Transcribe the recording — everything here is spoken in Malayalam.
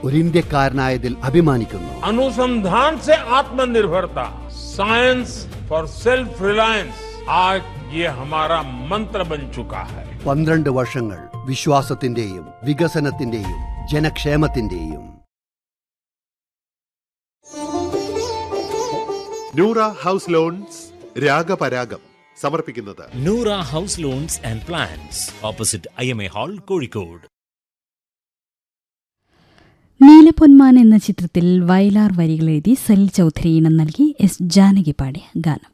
ഒരു ഇന്ത്യക്കാരനായതിൽ അഭിമാനിക്കുന്നു अनुसंधान से आत्मनिर्भरता साइंस फॉर सेल्फ रिलायंस आज ये हमारा मंत्र बन चुका है പന്ത്രണ്ട് വർഷങ്ങൾ വിശ്വാസത്തിന്റെയും വികസനത്തിന്റെയും ജനക്ഷേമത്തിന്റെയും നൂറ ഹൗസ് ലോൺസ് രാഗപരാഗം സമർപ്പിക്കുന്നത് Noora house loans and plans opposite I M A hall Kozhikode Neelaponman എന്ന ചിത്രത്തിൽ വയലാർ വരികൾ എഴുതി സലിൽ ചൗധരി ഇണം നൽകി എസ് ജാനകി പാടിയ ഗാനം